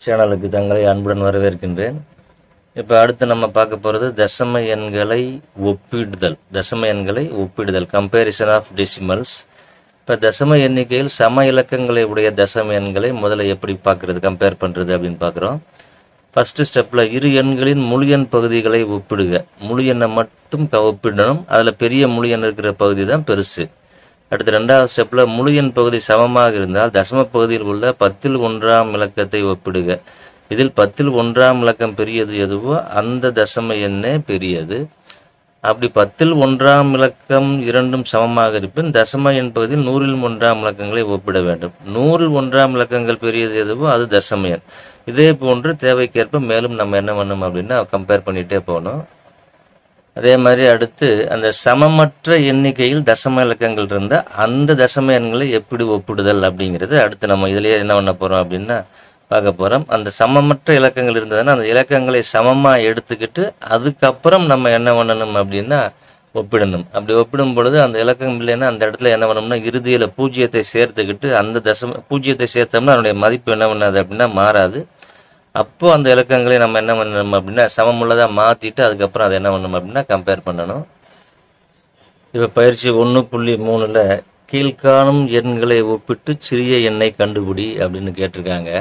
சேனலுக்கு தங்களை அன்புடன் வரவேற்கின்றேன் இப்போ அடுத்து நம்ம பார்க்க போகிறது தசம எண்களை ஒப்பிடுதல் தசம எண்களை ஒப்பிடுதல் கம்பேரிசன் ஆஃப் டெசிமல்ஸ் இப்போ தசம எண்ணிக்கையில் சம இலக்கங்களை உடைய தசம எண்களை முதல்ல எப்படி பார்க்கறது கம்பேர் பண்ணுறது அப்படின்னு பார்க்குறோம் ஃபர்ஸ்ட் ஸ்டெப்பில் இரு எண்களின் முழு எண் பகுதிகளை ஒப்பிடுக முழு எண்ணை மட்டும் க- ஒப்பிடணும் அதில் பெரிய முழு எண் இருக்கிற பகுதி தான் பெருசு அடுத்து ரெண்டாவது ஸ்டெப்பில் முழு எண் பகுதி சமமாக இருந்தால் தசம பகுதியில் உள்ள பத்தில் ஒன்றாம் இலக்கத்தை ஒப்பிடுக இதில் பத்தில் ஒன்றாம் இலக்கம் பெரியது எதுவோ அந்த தசம எண்ணே பெரியது அப்படி பத்தில் ஒன்றாம் இலக்கம் இரண்டும் சமமாக இருப்பின் தசம எண் பகுதியில் நூறில் ஒன்றாம் இலக்கங்களை ஒப்பிட வேண்டும் நூறில் ஒன்றாம் இலக்கங்கள் பெரியது எதுவோ அது தசம எண் இதே போன்று தேவைக்கேற்ப மேலும் நம்ம என்ன பண்ணணும் அப்படின்னா கம்பேர் பண்ணிட்டே போகணும் அதே மாதிரி அடுத்து அந்த சமமற்ற எண்ணிக்கையில் தசம இலக்கங்கள் இருந்தா அந்த தசம எண்களை எப்படி ஒப்பிடுதல் அப்படிங்கிறது அடுத்து நம்ம இதுலயே என்ன பண்ண போறோம் அப்படின்னா பார்க்க போறோம் அந்த சமமற்ற இலக்கங்கள் இருந்ததுன்னா அந்த இலக்கங்களை சமமா எடுத்துக்கிட்டு அதுக்கப்புறம் நம்ம என்ன பண்ணணும் அப்படின்னா ஒப்பிடணும் அப்படி ஒப்பிடும் பொழுது அந்த இலக்கம் இல்லைன்னா அந்த இடத்துல என்ன பண்ணணும்னா இறுதியில பூஜ்ஜியத்தை சேர்த்துக்கிட்டு அந்த தசம பூஜ்ஜியத்தை சேர்த்தோம்னா அதனுடைய மதிப்பு என்ன பண்ணாது அப்படின்னா மாறாது அப்போ அந்த இலக்கங்களை நம்ம என்ன பண்ணணும் அப்படின்னா சமமுள்ளதா மாத்திட்டு அதுக்கப்புறம் அதை என்ன பண்ணணும் அப்படின்னா கம்பேர் பண்ணணும் இப்ப பயிற்சி ஒன்று புள்ளி மூணுல கீழ்காணும் எண்களை ஒப்பிட்டு சிறிய எண்ணை கண்டுபிடி அப்படின்னு கேட்டிருக்காங்க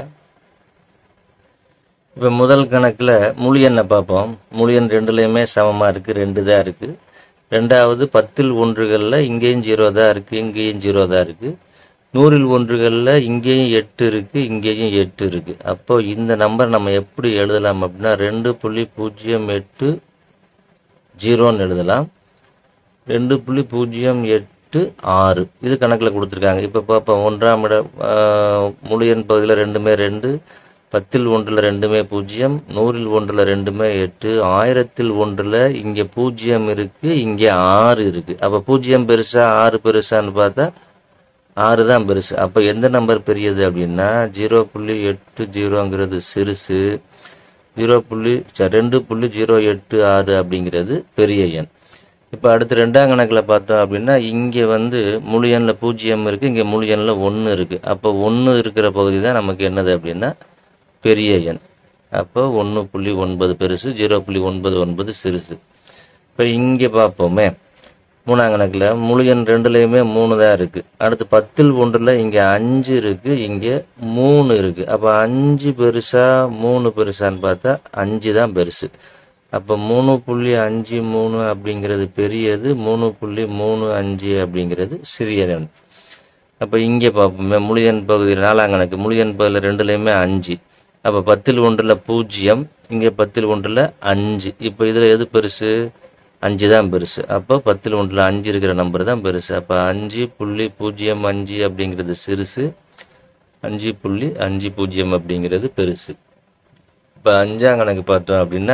இப்ப முதல் கணக்குல முழு எண்ணை பார்ப்போம் முழு எண் ரெண்டுலயுமே சமமா இருக்கு ரெண்டு தான் இருக்கு ரெண்டாவது பத்தில் ஒன்றுகள்ல இங்கேயும் ஜீரோ தான் இருக்கு இங்கேயும் ஜீரோ தான் இருக்கு நூறில் ஒன்றுகள்ல இங்கேயும் எட்டு இருக்கு இங்கேயும் எட்டு இருக்கு அப்போ இந்த நம்பர் நம்ம எப்படி எழுதலாம் அப்படின்னா ரெண்டு புள்ளி பூஜ்ஜியம் எட்டு ஜீரோன்னு எழுதலாம் ரெண்டு புள்ளி பூஜ்ஜியம் எட்டு ஆறு இது கணக்கில் கொடுத்துருக்காங்க இப்போ பார்ப்போம் ஒன்றாம் இட ஆஹ், முழு எண் பகுதியில் ரெண்டுமே ரெண்டு பத்தில் ஒன்றில் ரெண்டுமே பூஜ்ஜியம் நூறில் ஒன்றில் ரெண்டுமே எட்டு ஆயிரத்தில் ஒன்றில் இங்கே பூஜ்ஜியம் இருக்கு இங்கே ஆறு இருக்கு அப்போ பூஜ்ஜியம் பெருசா ஆறு பெருசான்னு பார்த்தா ஆறு தான் பெருசு அப்போ எந்த நம்பர் பெரியது அப்படின்னா ஜீரோ புள்ளி எட்டு ஜீரோங்கிறது சிறுசு ஜீரோ புள்ளி ச- ரெண்டு புள்ளி ஜீரோ எட்டு ஆறு அப்படிங்கிறது பெரிய எண் இப்போ அடுத்து ரெண்டாம் கணக்கில் பார்த்தோம் அப்படின்னா இங்கே வந்து முழு எண்ணில் பூஜ்ஜியம் இருக்கு இங்கே முழு எண்ணில் ஒன்று இருக்கு அப்போ ஒன்று இருக்கிற பகுதி தான் நமக்கு என்னது அப்படின்னா பெரிய எண் அப்போ ஒன்று புள்ளி ஒன்பது பெருசு ஜீரோ புள்ளி ஒன்பது ஒன்பது சிறுசு இப்போ இங்கே பார்ப்போமே மூணாம் கணக்கில் முழு எண் ரெண்டுலேயுமே மூணு தான் இருக்கு அடுத்து பத்தில் ஒன்றில் இங்கே அஞ்சு இருக்கு இங்கே மூணு இருக்கு அப்போ அஞ்சு பெருசா மூணு பெருசான்னு பார்த்தா அஞ்சு தான் பெருசு அப்போ மூணு புள்ளி அஞ்சு மூணு அப்படிங்கிறது பெரியது மூணு புள்ளி மூணு அஞ்சு அப்படிங்கிறது சிறிய எண் அப்போ இங்கே பார்ப்போமே முழு எண் பகுதியில் நாலாம் கணக்கு முழு எண் பகுதியில் ரெண்டுலேயுமே அஞ்சு அப்போ பத்தில் ஒன்றில் பூஜ்ஜியம் இங்கே பத்தில் ஒன்றில் அஞ்சு இப்போ இதில் எது பெருசு அஞ்சு தான் பெருசு அப்போ பத்தில் ஒன்றில் அஞ்சு இருக்கிற நம்பர் தான் பெருசு அப்போ அஞ்சு புள்ளி பூஜ்ஜியம் அஞ்சு அப்படிங்கிறது சிறுசு அஞ்சு புள்ளி அஞ்சு பூஜ்ஜியம் அப்படிங்கிறது பெருசு இப்போ அஞ்சாம் கணக்கு பார்த்தோம் அப்படின்னா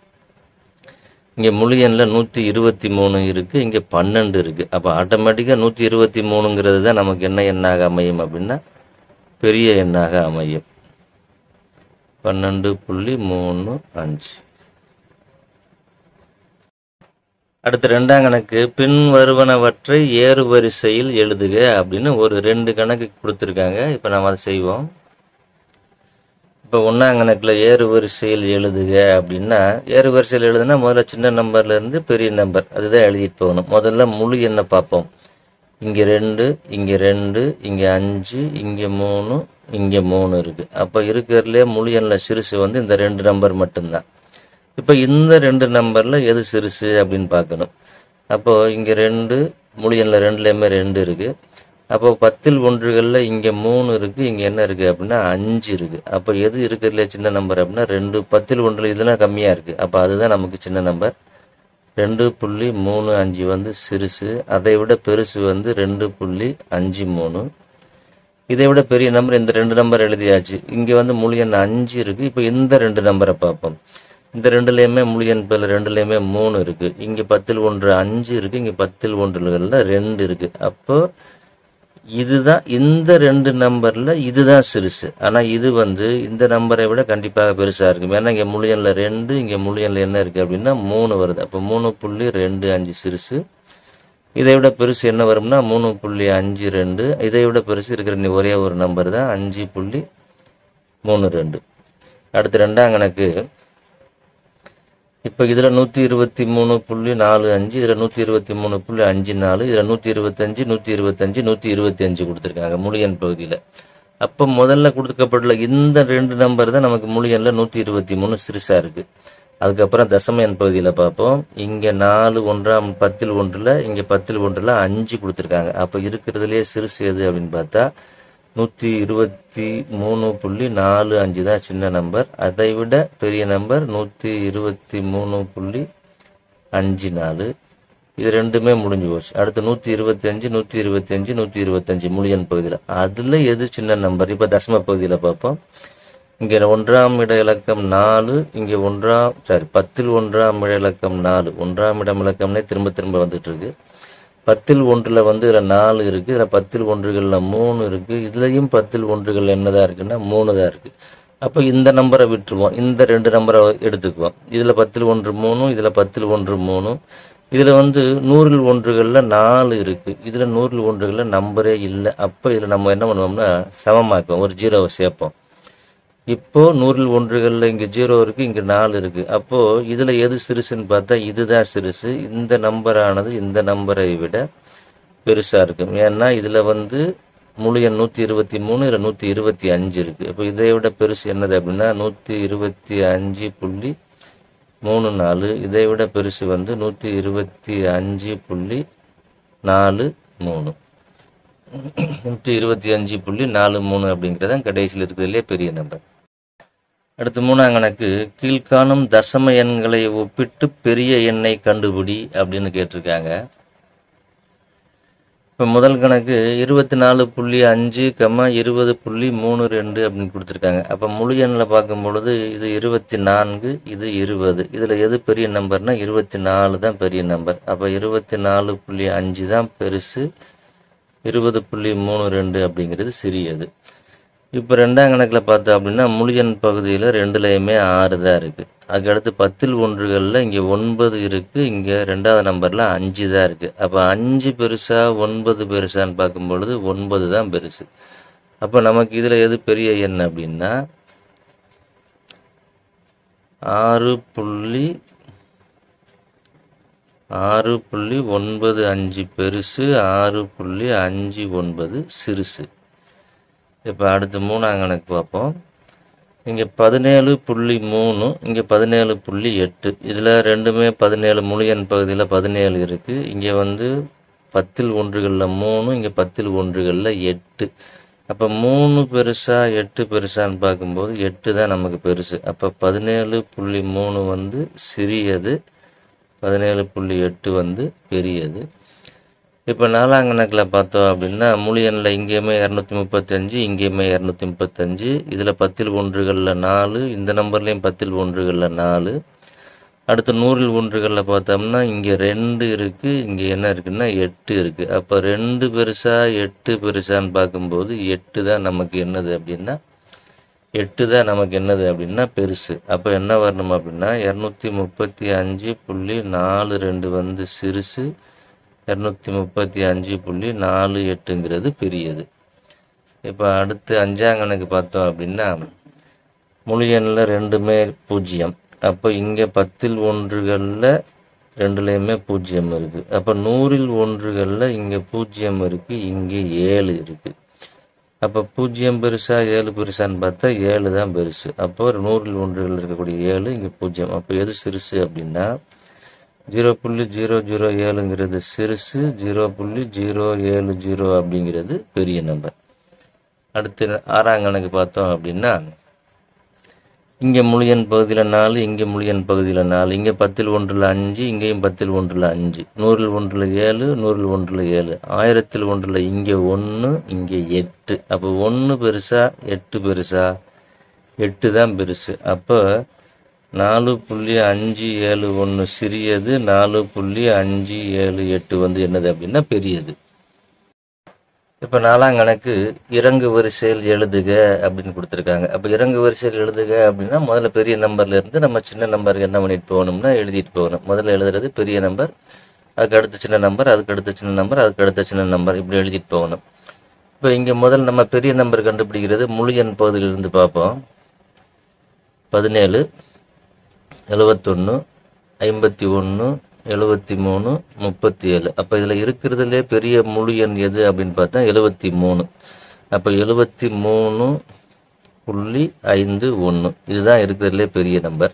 இங்கே முழு எண்ணில் நூற்றி இருபத்தி மூணு இருக்குது இங்கே பன்னெண்டு இருக்குது அப்போ ஆட்டோமேட்டிக்காக நூற்றி இருபத்தி மூணுங்கிறது தான் நமக்கு என்ன எண்ணாக அமையும் அப்படின்னா பெரிய எண்ணாக அமையும் பன்னெண்டு புள்ளி மூணு அஞ்சு அடுத்து ரெண்டாம் கணக்கு பின் வருவனவற்றை ஏறு வரிசையில் எழுதுக அப்படின்னு ஒரு ரெண்டு கணக்கு கொடுத்துருக்காங்க இப்போ நம்ம அதை செய்வோம் இப்போ ஒன்றாம் கணக்கில் ஏறு வரிசையில் எழுதுக அப்படின்னா ஏறு வரிசையில் எழுதுனா முதல்ல சின்ன நம்பர்ல இருந்து பெரிய நம்பர் அதுதான் எழுதிட்டு போகணும் முதல்ல முழு எண்ணை பார்ப்போம் இங்கே ரெண்டு இங்கே ரெண்டு இங்கே அஞ்சு இங்கே மூணு இங்கே மூணு இருக்கு அப்போ இருக்கிறதுலே முழு எண்ணில் சிறுசு வந்து இந்த ரெண்டு நம்பர் மட்டும்தான் இப்போ இந்த ரெண்டு நம்பர்ல எது சிறுசு அப்படின்னு பார்க்கணும் அப்போ இங்க ரெண்டு முழு எண்ணில் ரெண்டுலேயுமே ரெண்டு இருக்கு அப்போ பத்தில் ஒன்றுகளில் இங்க மூணு இருக்கு இங்க என்ன இருக்கு அப்படின்னா அஞ்சு இருக்கு அப்போ எது இருக்கிறதுல சின்ன நம்பர் அப்படின்னா ரெண்டு பத்தில் ஒன்றில் இதெல்லாம் கம்மியா இருக்கு அப்போ அதுதான் நமக்கு சின்ன நம்பர் ரெண்டு புள்ளி மூணு அஞ்சு வந்து சிறுசு அதை விட பெருசு வந்து ரெண்டு புள்ளி அஞ்சு மூணு இதை விட பெரிய நம்பர் இந்த ரெண்டு நம்பர் எழுதியாச்சு இங்க வந்து முழு எண் அஞ்சு இருக்கு இப்போ இந்த ரெண்டு நம்பரை பார்ப்போம் இந்த ரெண்டுலயுமே முழு எண் பேர்ல ரெண்டுலயுமே மூணு இருக்கு இங்க பத்தில் ஒன்று அஞ்சு இருக்கு இங்க பத்தில் ஒன்றுகள்ல ரெண்டு இருக்கு அப்போ இதுதான் இந்த ரெண்டு நம்பர்ல இதுதான் சிறுசு ஆனா இது வந்து இந்த நம்பரை விட கண்டிப்பாக பெருசா இருக்கும் ஏன்னா இங்க முழு எண்ல ரெண்டு இங்க முழு எண்ல என்ன இருக்கு அப்படின்னா மூணு வருது அப்ப மூணு புள்ளி ரெண்டு அஞ்சு சிறுசு இதை விட பெருசு என்ன வரும்னா மூணு புள்ளி அஞ்சு ரெண்டு இதை விட பெருசு இருக்கிற நீ ஒரே ஒரு நம்பர் தான் அஞ்சு புள்ளி மூணு ரெண்டு அடுத்து ரெண்டாம் கணக்கு இப்போ இதில் நூற்றி இருபத்தி மூணு புள்ளி நாலு அஞ்சு இதில் நூற்றி இருபத்தி மூணு புள்ளி அஞ்சு நாலு இதில் நூற்றி இருபத்தஞ்சு நூற்றி இருபத்தஞ்சு நூற்றி இருபத்தி அஞ்சு கொடுத்துருக்காங்க முழியன் பகுதியில் அப்போ முதல்ல கொடுக்கப்பட்டுள்ள இந்த ரெண்டு நம்பர் தான் நமக்கு முழியனில் நூற்றி இருபத்தி மூணு சிறுசாக இருக்குது அதுக்கப்புறம் தசம எண் பகுதியில் பார்ப்போம் இங்கே நாலு ஒன்றாம் பத்தில் ஒன்றில் இங்கே பத்தில் ஒன்றில் அஞ்சு கொடுத்துருக்காங்க அப்போ இருக்கிறதுலே சிறுசு எது அப்படின்னு பார்த்தா நூற்றி இருபத்தி மூணு புள்ளி நாலு அஞ்சு தான் சின்ன நம்பர் அதை விட பெரிய நம்பர் நூற்றி இருபத்தி மூணு புள்ளி அஞ்சு நாலு இது ரெண்டுமே முடிஞ்சு போச்சு அடுத்து நூற்றி இருபத்தி அஞ்சு நூற்றி இருபத்தி அஞ்சு நூற்றி இருபத்தஞ்சு முழியன் பகுதியில் அதில் எது சின்ன நம்பர் இப்போ தசம பகுதியில் பார்ப்போம் இங்கே ஒன்றாம் இட இலக்கம் நாலு இங்கே ஒன்றாம் சாரி பத்தில் ஒன்றாம் இட இலக்கம் நாலு ஒன்றாம் இடம் இலக்கம்னே திரும்ப திரும்ப வந்துட்டு இருக்கு பத்தில் ஒன்றில் வந்து இதில் நாலு இருக்குது இதில் பத்தில் ஒன்றுகளில் மூணு இருக்குது இதுலேயும் பத்தில் ஒன்றுகள் என்னதான் இருக்குன்னா மூணு தான் இருக்குது அப்போ இந்த நம்பரை விட்டுருவோம் இந்த ரெண்டு நம்பரை எடுத்துக்குவோம் இதில் பத்தில் ஒன்று மூணு இதில் பத்தில் ஒன்று மூணு இதில் வந்து நூறில் ஒன்றுகளில் நாலு இருக்குது இதில் நூறில் ஒன்றுகளில் நம்பரே இல்லை அப்போ இதில் நம்ம என்ன பண்ணுவோம்னா சமமாக்குவோம் ஒரு ஜீரோவை சேர்ப்போம் இப்போ நூறில் ஒன்றுகளில் இங்கே ஜீரோ இருக்கு இங்கே நாலு இருக்கு அப்போ இதுல எது சிறுசுன்னு பார்த்தா இதுதான் சிறுசு இந்த நம்பரானது இந்த நம்பரை விட பெருசா இருக்கும் ஏன்னா இதுல வந்து முழு எண் நூத்தி இருபத்தி மூணு இதுல நூத்தி இருபத்தி அஞ்சு இருக்கு இப்போ இதை விட பெருசு என்னது அப்படின்னா நூத்தி இருபத்தி அஞ்சு புள்ளி மூணு நாலு இதை விட பெருசு வந்து நூத்தி இருபத்தி அஞ்சு புள்ளி நாலு மூணு நூற்றி இருபத்தி அஞ்சு புள்ளி நாலு மூணு அப்படிங்கிறது கடைசியில் இருக்கிறதுலே பெரிய நம்பர் அடுத்து மூணாம் கணக்கு கீழ்காணும் தசம எண்களை ஒப்பிட்டு பெரிய எண்ணை கண்டுபிடி அப்படின்னு கேட்டிருக்காங்க இப்போ முதல் கணக்கு இருபத்தி நாலு புள்ளி அஞ்சு கம்மா இருபது புள்ளி மூணு ரெண்டு அப்படின்னு கொடுத்துருக்காங்க அப்போ முழு எண்ணில் பார்க்கும் பொழுது இது இருபத்தி நான்கு இது இருபது இதில் எது பெரிய நம்பர்னா இருபத்தி நாலு தான் பெரிய நம்பர் அப்போ இருபத்தி நாலு புள்ளி அஞ்சு தான் பெருசு இருபது புள்ளி மூணு ரெண்டு அப்படிங்கிறது சிறியது இப்போ ரெண்டாம் கணக்கில் பார்த்தோம் அப்படின்னா முழியன் பகுதியில் ரெண்டுலேயுமே ஆறு தான் இருக்குது அதுக்கடுத்து பத்தில் ஒன்றுகளில் இங்கே ஒன்பது இருக்குது இங்கே ரெண்டாவது நம்பரில் அஞ்சு தான் இருக்குது அப்போ அஞ்சு பெருசா ஒன்பது பெருசான்னு பார்க்கும் பொழுது ஒன்பது தான் பெருசு அப்போ நமக்கு இதில் எது பெரிய எண் அப்படின்னா ஆறு புள்ளி ஆறு புள்ளி ஒன்பது அஞ்சு பெருசு ஆறு புள்ளி அஞ்சு ஒன்பது சிறுசு இப்போ அடுத்து மூணாம் கணக்கு பார்ப்போம் இங்கே பதினேழு புள்ளி மூணு இங்கே பதினேழு புள்ளி எட்டு இதில் ரெண்டுமே பதினேழு முழியன் பகுதியில் பதினேழு இருக்குது இங்கே வந்து பத்தில் ஒன்றுகளில் மூணு இங்கே பத்தில் ஒன்றுகளில் எட்டு அப்போ மூணு பெருசா எட்டு பெருசான்னு பார்க்கும்போது எட்டு தான் நமக்கு பெருசு அப்போ பதினேழு புள்ளி மூணு வந்து சிறியது பதினேழு புள்ளி எட்டு வந்து பெரியது இப்போ நாலாம் கணக்கில் பார்த்தோம் அப்படின்னா முழியனில் இங்கேயுமே இரநூத்தி முப்பத்தஞ்சு இங்கேயுமே இரநூத்தி முப்பத்தஞ்சு இதில் பத்தில் ஒன்றுகளில் நாலு இந்த நம்பர்லேயும் பத்தில் ஒன்றுகளில் நாலு அடுத்து நூறில் ஒன்றுகளில் பார்த்தோம்னா இங்கே ரெண்டு இருக்குது இங்கே என்ன இருக்குன்னா எட்டு இருக்குது அப்போ ரெண்டு பெருசா எட்டு பெருசான்னு பார்க்கும்போது எட்டு தான் நமக்கு என்னது அப்படின்னா எட்டு தான் நமக்கு என்னது அப்படின்னா பெருசு அப்போ என்ன வரணும் அப்படின்னா இரநூத்தி முப்பத்தி அஞ்சு புள்ளி நாலு ரெண்டு வந்து சிறுசு இரநூத்தி முப்பத்தி அஞ்சு புள்ளி நாலு எட்டுங்கிறது பெரியது இப்போ அடுத்து அஞ்சாம் கணக்கு பார்த்தோம் அப்படின்னா முழு எண்ணில் ரெண்டுமே பூஜ்ஜியம் அப்போ இங்கே பத்தில் ஒன்றுகளில் ரெண்டுலேயுமே பூஜ்ஜியம் இருக்குது அப்போ நூறில் ஒன்றுகளில் இங்கே பூஜ்ஜியம் இருக்குது இங்கே ஏழு இருக்குது அப்போ பூஜ்ஜியம் பெருசா ஏழு பெருசான்னு பார்த்தா ஏழு தான் பெருசு அப்போ ஒரு நூறில் ஒன்றுகள் இருக்கக்கூடிய ஏழு இங்கே பூஜ்ஜியம் அப்போ எது சிறுசு அப்படின்னா ஜீரோ புள்ளி ஜீரோ ஜீரோ ஏழுங்கிறது சிறுசு ஜீரோ புள்ளி ஜீரோ ஏழு ஜீரோ அப்படிங்கிறது பெரிய நம்பர் அடுத்து ஆறாம் கணக்கு பார்த்தோம் அப்படின்னா இங்கே முழியன் பகுதியில் நாலு இங்கே முழியன் பகுதியில் நாலு இங்கே பத்தில் ஒன்றில் அஞ்சு இங்கேயும் பத்தில் ஒன்றில் அஞ்சு நூறில் ஒன்றில் ஏழு நூறில் ஒன்றில் ஏழு ஆயிரத்தில் ஒன்றில் இங்கே ஒன்று இங்கே எட்டு அப்போ ஒன்று பெருசா எட்டு பெருசா எட்டு தான் பெருசு அப்போ நாலு புள்ளி அஞ்சு ஏழு ஒன்று சிறியது நாலு புள்ளி அஞ்சு ஏழு எட்டு வந்து என்னது அப்படின்னா பெரியது இப்போ நாலாம் கணக்கு இறங்கு வரிசையில் எழுதுக அப்படின்னு கொடுத்துருக்காங்க அப்போ இறங்கு வரிசையில் எழுதுக அப்படின்னா முதல்ல பெரிய நம்பர்ல இருந்து நம்ம சின்ன நம்பருக்கு என்ன பண்ணிட்டு போகணும்னா எழுதிட்டு போகணும் முதல்ல எழுதுறது பெரிய நம்பர் அதுக்கு அடுத்த சின்ன நம்பர் அதுக்கு அடுத்த சின்ன நம்பர் அதுக்கு அடுத்த சின்ன நம்பர் இப்படி எழுதிட்டு போகணும் இப்போ இங்கே முதல் நம்ம பெரிய நம்பர் கண்டுபிடிக்கிறது முழு எண் பகுதியிலிருந்து பார்ப்போம் பதினேழு எழுபத்தொன்று ஐம்பத்தி ஒன்று எழுபத்தி மூணு முப்பத்தி ஏழு அப்போ இதில் இருக்கிறதுலே பெரிய முழு எண் எது அப்படின்னு பார்த்தா எழுபத்தி மூணு அப்போ எழுபத்தி மூணு புள்ளி ஐந்து ஒன்று இதுதான் இருக்கிறதுலே பெரிய நம்பர்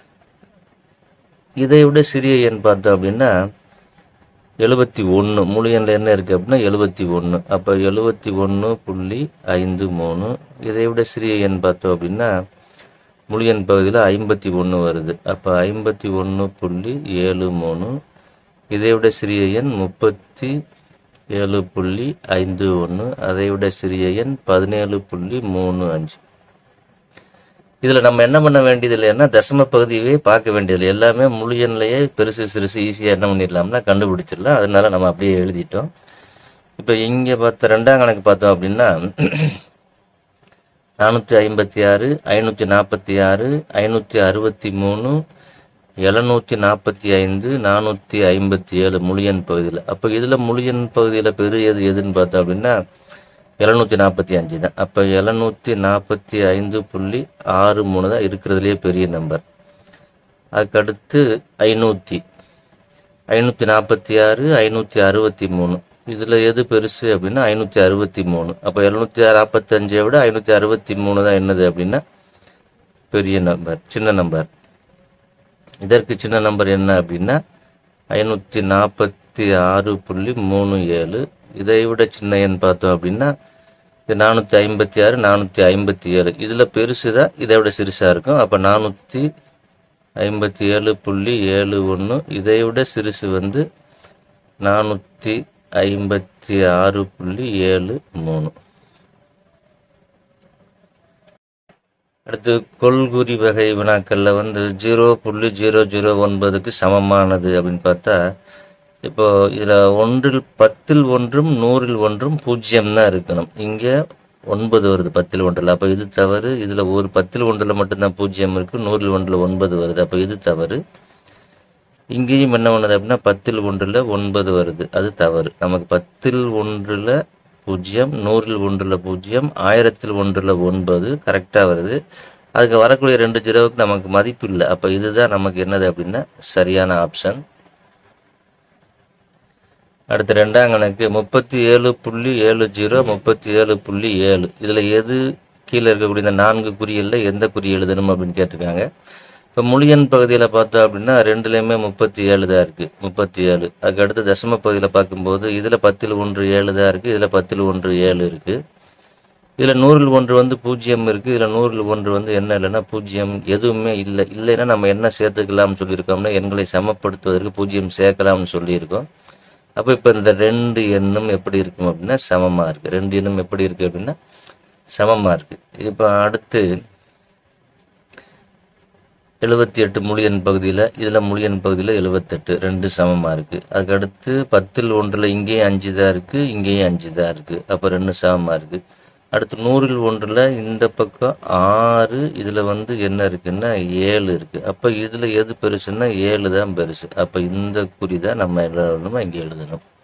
இதை விட சிறிய எண் பார்த்தோம் அப்படின்னா எழுபத்தி ஒன்று முழு எண்ணில் என்ன இருக்குது அப்படின்னா எழுபத்தி ஒன்று அப்போ எழுபத்தி ஒன்று புள்ளி ஐந்து மூணு இதை விட சிறிய எண் பார்த்தோம் அப்படின்னா முழு எண் பகுதியில் ஐம்பத்தி ஒன்று வருது அப்போ ஐம்பத்தி ஒன்று புள்ளி ஏழு மூணு இதை விட சிறிய எண் முப்பத்தி ஏழு புள்ளி ஐந்து ஒன்று அதை விட சிறிய எண் பதினேழு புள்ளி மூணு அஞ்சு இதில் நம்ம என்ன பண்ண வேண்டியது இல்லைன்னா தசம பகுதியவே பார்க்க வேண்டியது இல்லை. எல்லாமே முழு எண்ணிலேயே பெருசு சிறுசு ஈஸியாக என்ன பண்ணிடலாம்னா கண்டுபிடிச்சிடலாம் அதனால நம்ம அப்படியே எழுதிட்டோம் இப்போ இங்கே பார்த்த ரெண்டாம் கணக்கு பார்த்தோம் அப்படின்னா நானூற்றி ஐம்பத்தி ஆறு ஐநூற்றி நாற்பத்தி ஆறு ஐநூற்றி அறுபத்தி மூணு எழுநூற்றி நாற்பத்தி ஐந்து நானூற்றி ஐம்பத்தி ஏழு முழியன் பகுதியில் அப்போ இதில் முழியன் பகுதியில் பெரியது எதுன்னு பார்த்தோம் அப்படின்னா எழுநூற்றி நாற்பத்தி அஞ்சு தான் அப்போ எழுநூற்றி நாற்பத்தி ஐந்து புள்ளி ஆறு மூணு தான் இருக்கிறதுலே பெரிய நம்பர் அதுக்கடுத்து ஐநூற்றி ஐநூற்றி நாற்பத்தி ஆறு ஐநூற்றி அறுபத்தி மூணு இதில் எது பெருசு அப்படின்னா ஐநூற்றி அறுபத்தி மூணு அப்போ எழுநூற்றி நாற்பத்தஞ்சை விட ஐநூற்றி அறுபத்தி மூணு தான் என்னது அப்படின்னா பெரிய நம்பர் சின்ன நம்பர் இதற்கு சின்ன நம்பர் என்ன அப்படின்னா ஐநூற்றி நாற்பத்தி ஆறு புள்ளி மூணு ஏழு இதை விட சின்ன எண் பார்த்தோம் அப்படின்னா இது நானூற்றி ஐம்பத்தி ஆறு நானூற்றி ஐம்பத்தி ஏழு இதில் பெருசு தான் இதை விட சிறுசாக இருக்கும் அப்போ நானூற்றி ஐம்பத்தி ஏழு புள்ளி ஏழு ஒன்று இதை விட சிறுசு வந்து நானூற்றி ஐம்பத்தி ஆறு புள்ளி ஏழு மூணு அடுத்து கொள்குறி வகை வினாக்கள்ல வந்து ஜீரோ புள்ளி ஜீரோ ஜீரோ ஒன்பதுக்கு சமமானது அப்படின்னு பார்த்தா இப்போ இதுல ஒன்றில் பத்தில் ஒன்றும் நூறில் ஒன்றும் பூஜ்ஜியம் தான் இருக்கணும் இங்க ஒன்பது வருது பத்தில் ஒன்றில் அப்போ இது தவறு இதுல ஒரு பத்தில் ஒன்றில் மட்டும்தான் பூஜ்ஜியம் இருக்கு நூறில் ஒன்றில் ஒன்பது வருது அப்போ இது தவறு இங்கேயும் என்ன பண்ணுது அப்படின்னா பத்தில் ஒன்றில் ஒன்பது வருது அது தவறு நமக்கு பத்தில் ஒன்றில் பூஜ்ஜியம் நூறில் ஒன்றில் பூஜ்ஜியம் ஆயிரத்தில் ஒன்றில் ஒன்பது கரெக்டாக வருது அதுக்கு வரக்கூடிய ரெண்டு ஜீரோவுக்கு நமக்கு மதிப்பு இல்லை அப்போ இதுதான் நமக்கு என்னது அப்படின்னா சரியான ஆப்ஷன் அடுத்து ரெண்டாம் கணக்கு முப்பத்தி ஏழு புள்ளி ஏழு ஜீரோ முப்பத்தி ஏழு புள்ளி ஏழு இதில் எது கீழே இருக்கக்கூடிய இந்த நான்கு குறிகளில் எந்த குறி எழுதணும் அப்படின்னு கேட்டிருக்காங்க இப்போ முழியன் பகுதியில் பார்த்தோம் அப்படின்னா ரெண்டுலேயுமே முப்பத்தி ஏழு தான் இருக்குது முப்பத்தி ஏழு அதுக்கு அடுத்து தசம பகுதியில் பார்க்கும்போது இதில் பத்தில் ஒன்று ஏழு தான் இருக்குது இதில் பத்தில் ஒன்று ஏழு இருக்குது இதில் நூறில் ஒன்று வந்து பூஜ்ஜியம் இருக்குது இதில் நூறில் ஒன்று வந்து என்ன இல்லைன்னா பூஜ்ஜியம் எதுவுமே இல்லை இல்லைன்னா நம்ம என்ன சேர்த்துக்கலாம்னு சொல்லியிருக்கோம்னா எண்களை சமப்படுத்துவதற்கு பூஜ்ஜியம் சேர்க்கலாம்னு சொல்லியிருக்கோம் அப்போ இப்போ இந்த ரெண்டு எண்ணும் எப்படி இருக்கும் அப்படின்னா சமமாக இருக்குது ரெண்டு எண்ணும் எப்படி இருக்குது அப்படின்னா சமமாக இருக்குது இப்போ அடுத்து எழுபத்தி எட்டு முழியன் பகுதியில் இதில் முழியன் பகுதியில் எழுபத்தெட்டு ரெண்டு சமமாக இருக்குது அதுக்கடுத்து பத்தில் ஒன்றில் இங்கேயும் அஞ்சு தான் இருக்குது இங்கேயும் அஞ்சு தான் இருக்குது அப்போ ரெண்டு சமமாக இருக்குது அடுத்து நூறில் ஒன்றில் இந்த பக்கம் ஆறு இதில் வந்து என்ன இருக்குன்னா ஏழு இருக்குது அப்போ இதில் எது பெருசுன்னா ஏழு தான் பெருசு அப்போ இந்த குறி தான் நம்ம எழுதணுமா இங்கே எழுதணும்